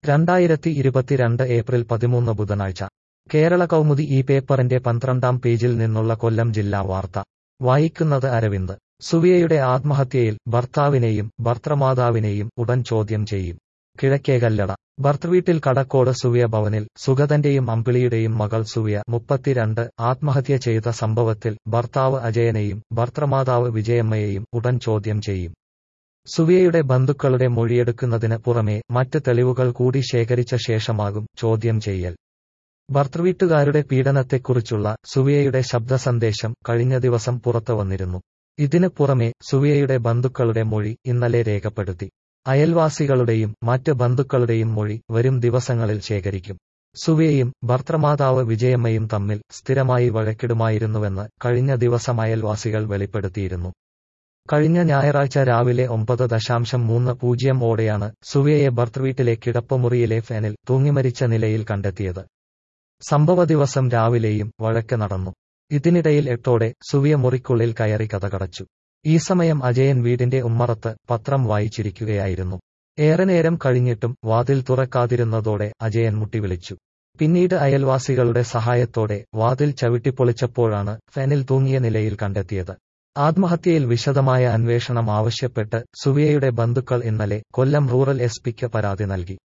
രണ്ടായിരത്തി ഇരുപത്തിരണ്ട് ഏപ്രിൽ പതിമൂന്ന് ബുധനാഴ്ച കേരള കൗമുദി ഈ പേപ്പറിന്റെ പന്ത്രണ്ടാം പേജിൽ നിന്നുള്ള കൊല്ലം ജില്ലാ വാർത്ത വായിക്കുന്നത് അരവിന്ദ് സുവിയയുടെ ആത്മഹത്യയിൽ ഭർത്താവിനെയും ഭർത്തൃമാതാവിനെയും ഉടൻ ചോദ്യം ചെയ്യും കിഴക്കേകല്ലട ഭർത്തൃവീട്ടിൽ കടക്കോട് സുവിയ ഭവനിൽ സുഗതന്റെയും അമ്പിളിയുടെയും മകൾ സുവിയ മുപ്പത്തിരണ്ട് ആത്മഹത്യ ചെയ്ത സംഭവത്തിൽ ഭർത്താവ് അജയനെയും ഭർത്തൃമാതാവ് വിജയമ്മയെയും ഉടൻ ചോദ്യം ചെയ്യും സുവിയയുടെ ബന്ധുക്കളുടെ മൊഴിയെടുക്കുന്നതിന് പുറമെ മറ്റ് തെളിവുകൾ കൂടി ശേഖരിച്ച ശേഷമാകും ചോദ്യം ചെയ്യൽ ഭർത്തൃവീട്ടുകാരുടെ പീഡനത്തെക്കുറിച്ചുള്ള സുവിയയുടെ ശബ്ദ സന്ദേശം കഴിഞ്ഞ ദിവസം പുറത്തു വന്നിരുന്നു ഇതിന് പുറമെ സുവിയയുടെ ബന്ധുക്കളുടെ മൊഴി ഇന്നലെ രേഖപ്പെടുത്തി അയൽവാസികളുടെയും മറ്റ് ബന്ധുക്കളുടെയും മൊഴി വരും ദിവസങ്ങളിൽ ശേഖരിക്കും സുവിയയും ഭർത്തൃമാതാവ് വിജയമ്മയും തമ്മിൽ സ്ഥിരമായി വഴക്കിടുമായിരുന്നുവെന്ന് കഴിഞ്ഞ ദിവസം അയൽവാസികൾ വെളിപ്പെടുത്തിയിരുന്നു കഴിഞ്ഞ ഞായറാഴ്ച രാവിലെ ഒമ്പത് ദശാംശം മൂന്ന് പൂജ്യം ഓടെയാണ് സുവിയയെ ഭർത്തൃവീട്ടിലെ കിടപ്പുമുറിയിലെ ഫാനിൽ തൂങ്ങിമരിച്ച നിലയിൽ കണ്ടെത്തിയത് സംഭവ ദിവസം രാവിലെയും വഴക്ക് നടന്നു ഇതിനിടയിൽ എട്ടോടെ സുവിയ മുറിക്കുള്ളിൽ കയറി കഥകടച്ചു ഈ സമയം അജയൻ വീടിന്റെ ഉമ്മറത്ത് പത്രം വായിച്ചിരിക്കുകയായിരുന്നു ഏറെ നേരം കഴിഞ്ഞിട്ടും വാതിൽ തുറക്കാതിരുന്നതോടെ അജയൻ മുട്ടിവിളിച്ചു പിന്നീട് അയൽവാസികളുടെ സഹായത്തോടെ വാതിൽ ചവിട്ടിപ്പൊളിച്ചപ്പോഴാണ് ഫാനിൽ തൂങ്ങിയ നിലയിൽ കണ്ടെത്തിയത് ആത്മഹത്യയിൽ വിശദമായ അന്വേഷണം ആവശ്യപ്പെട്ട് സുവിയയുടെ ബന്ധുക്കൾ ഇന്നലെ കൊല്ലം റൂറൽ എസ് പിക്ക് പരാതി നൽകി